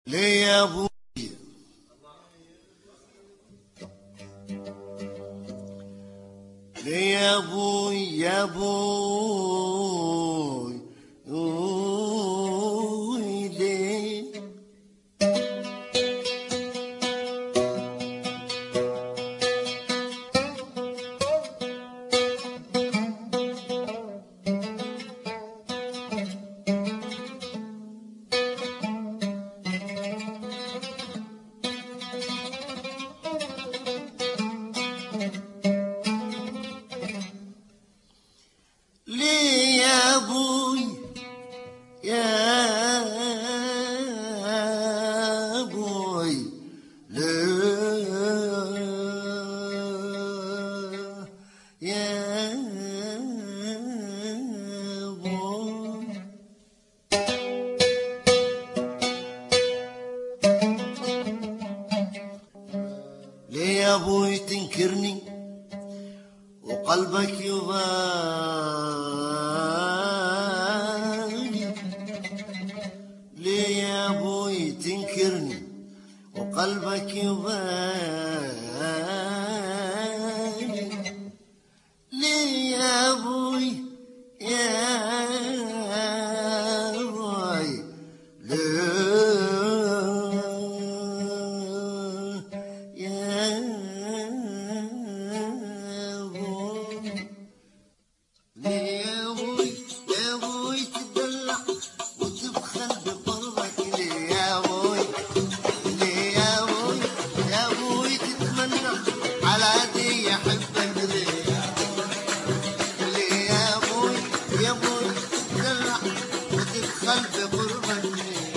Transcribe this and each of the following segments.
ليه يا ابوي ليه يا ابوي يا ابوي أوي ليه ليه يا ابوي يا ابوي ليه يا ابوي ليه يا ابوي تنكرني وقلبك يبالي ليه يا ابوي تنكرني وقلبك يبالي ليه يا ابوي يا ابوي ليه يا ابوي ليه يا ابوي يا ابوي تدلع وتبخل بقربك ليه يا ابوي ليه يا ابوي يا ابوي تتمنى على دي يحبك ليه ليه يا ابوي يا ابوي تدلع وتبخل بقربك ليه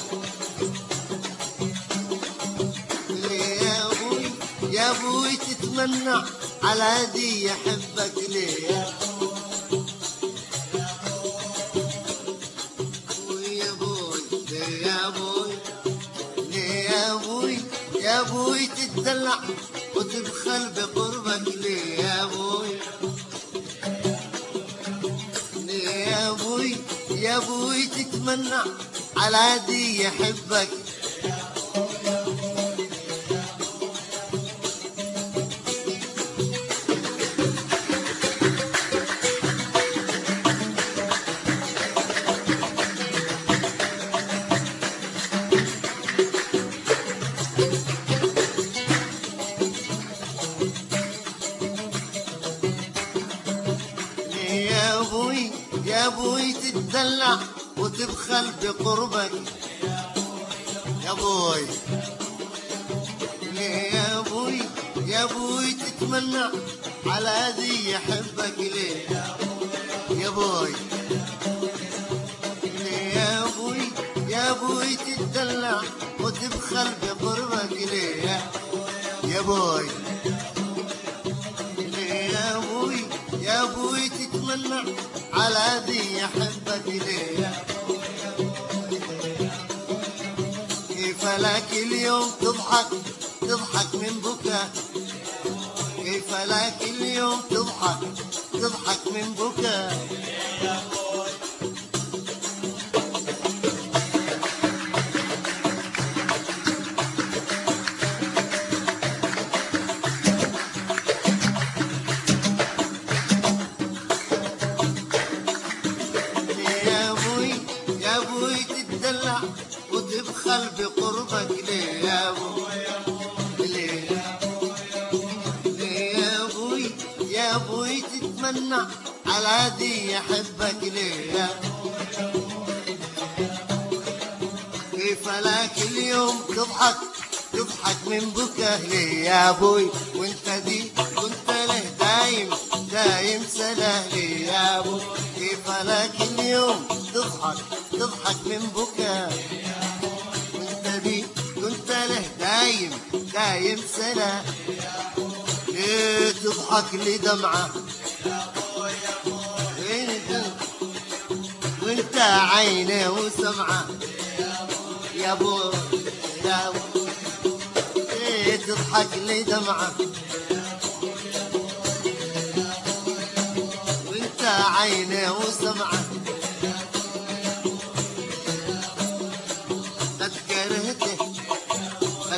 ليه يا ابوي يا ابوي تتمنى على دي يحبك ليه يا ابوي يا ابوي ليه يا ابوي ليه يا ابوي يا ابوي تتدلع وتبخل بقربك ليه يا ابوي ليه يا ابوي يا ابوي تتمنى على دي يحبك ليه يا ابوي يا ابوي تتدلع وتبخل بقربك يا ابوي ليه يا ابوي يا ابوي تتمنى على ذي يحبك ليه يا ابوي ليه يا ابوي يا ابوي تتدلع وتبخل بقربك ليه يا ابوي ليه يا ابوي يا ابوي تتمنى على ذي يحبك ليه كيف لك اليوم تضحك تضحك من بكى كيف لك اليوم تضحك تضحك من بكى يا ابوي يا ابوي تتدلع وتبخل بقربك ليه يا ابوي ليه ليه يا ابوي يا ابوي تتمنى على دي يحبك ليه يا كيف لك اليوم تضحك تضحك من بكاه ليه يا ابوي وانت دي وانت له دايم دايم سلاه ليه يا ابوي كيف لك اليوم تضحك تضحك من بكاه وانت دي وانت له دايم دايم سلاه ليه تضحك لدمعه وانت وانت عينه وسمعه يا ابو يا ابو إيه تضحك لي دمعه وانت عينه وسمعه قد كرهت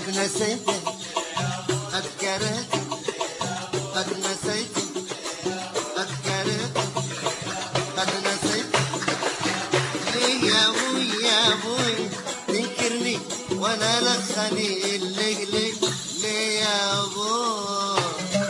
قد نسيته قد كرهته قد نسيته قد كرهته قد نسيته ليه يا ابوي يا ابوي تنكرني وانا لك خليل ليه ليه ليه يا ابوي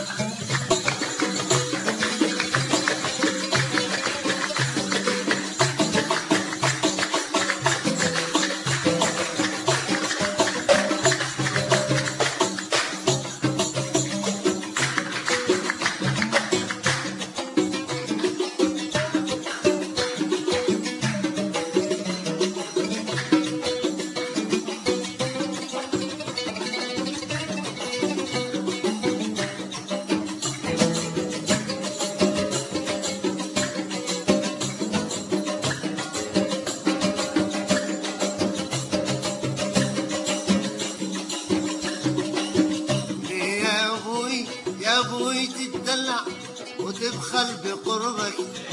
ليه يا ابوي يا ابوي تتدلع وتبخل بقربك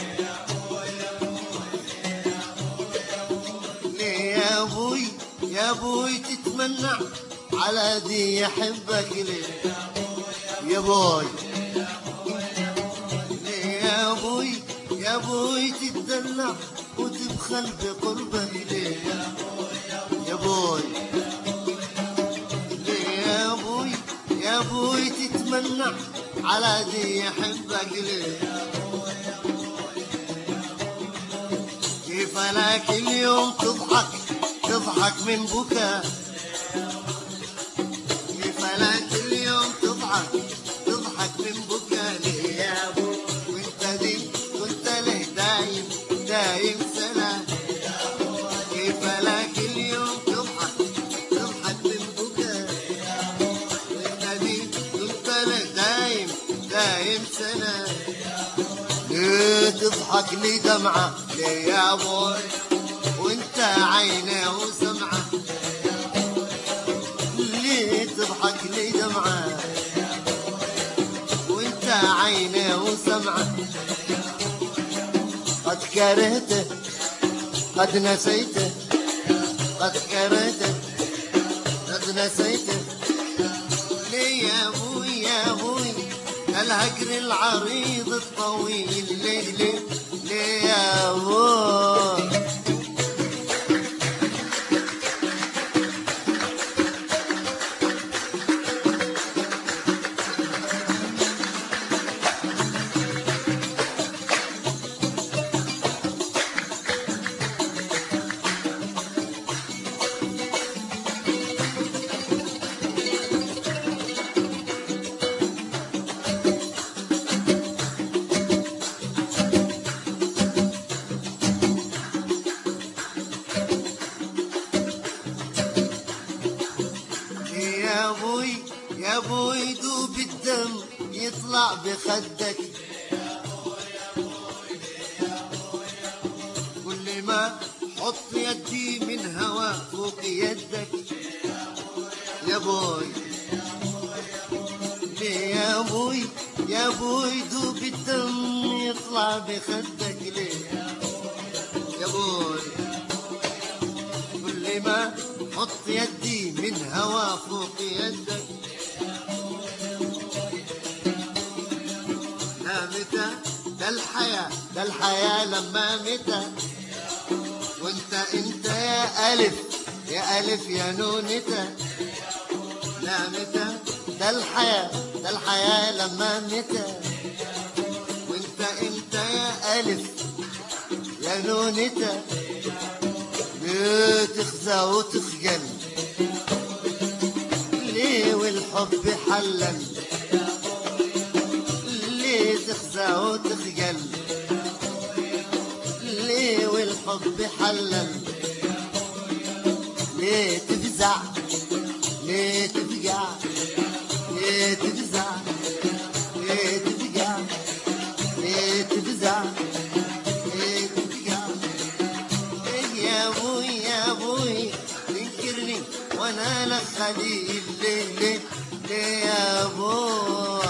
ليه يا ابوي يا ابوي تتمنع على دي يحبك ليه يا ابوي ليه يا ابوي يا ابوي تتدلع وتبخل بقربك ليه يا ابوي ليه يا ابوي يا ابوي تتمنع على دي يحبك ليه كيف لك اليوم تضحك تضحك من بكاء كيف لك اليوم تضحك تضحك من بكاء ليه يا ابو وانت دي كنت له دايم دايم سلام كيف لك اليوم تضحك تضحك من بكاء النبي كنت لك دايم دايم سنة ليه تضحك لي دمعة ليه يا ابوي وانت عينه وسمعة ليه تضحك لي دمعة وانت عينه وسمعة قد كرهته قد نسيته قد كرهته قد نسيته ليه يا ابوي يا ابوي الهجر العريض الطويل ليه ليه ليه يا ابوي يا ابوي يا ابوي دوب الدم يطلع بخدك كل ما حط يدي من هوا فوق يدك يا ابوي ليه يا ابوي يا ابوي دوب الدم يطلع بخدك ليه يا ابوي كل ما حط يدي من هوا فوق يدك لا متى ده الحياة ده الحياة لما متى وانت انت يا ألف يا ألف يا نونتا لا متى ده الحياة ده الحياة لما متى وانت انت يا ألف يا نونتا ليه تخزى وتخجل ليه والحب حلل ليه تخزى وتخجل ليه والحب حلل ليه تفزع ليه تفجع ليه تفزع ليه تفجع ليه تفزع ليه تفجع إيه يا ابوي يا ابوي تنكرني وانا لك خليل ليه ليه ليه يا ابوي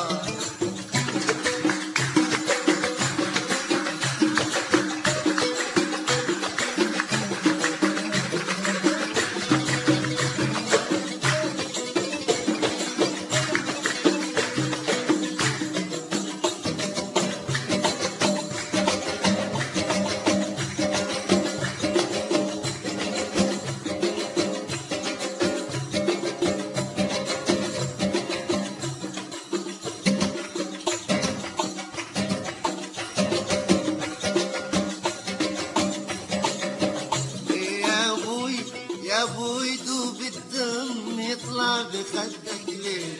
يطلع بخدك ليه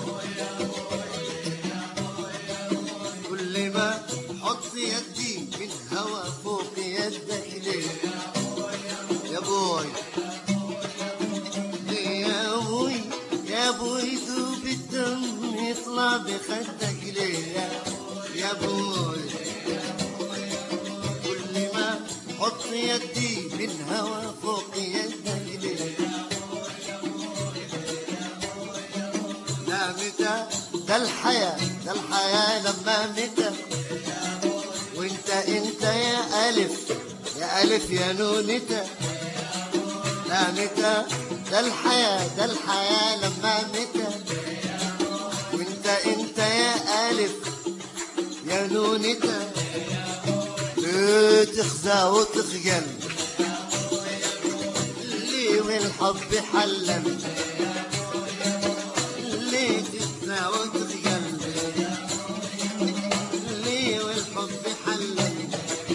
كل ما حط يدي من هوا فوق يدك ليه يا بوي يا بوي يا بوي ذوب الدم يطلع بخدك ليه يا بوي كل ما حط يدي من هوا فوق يدك ليه لا متى ده الحياة ده الحياة لما متى وانت انت يا ألف يا ألف يا نونتا لا متى ده الحياة ده الحياة لما متى وانت انت يا ألف يا نونتا ليه تخزى وتخجل ليه والحب حلم ليه تخزى وتخجل ليه والحب حلم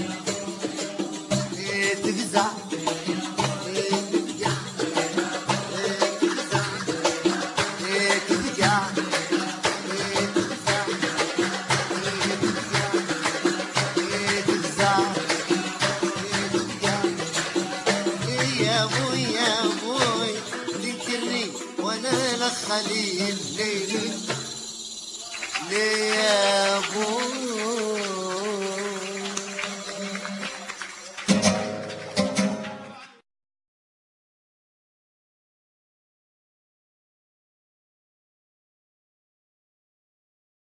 ليه تفزع ليه تفجع ليه تفزع ليه تفجع ليه تفزع ليه تفزع ليه تفزع ليه تفجع إيه يا ابوي يا ابوي ذكرني وانا لك خليل ليه ليه يا ابوي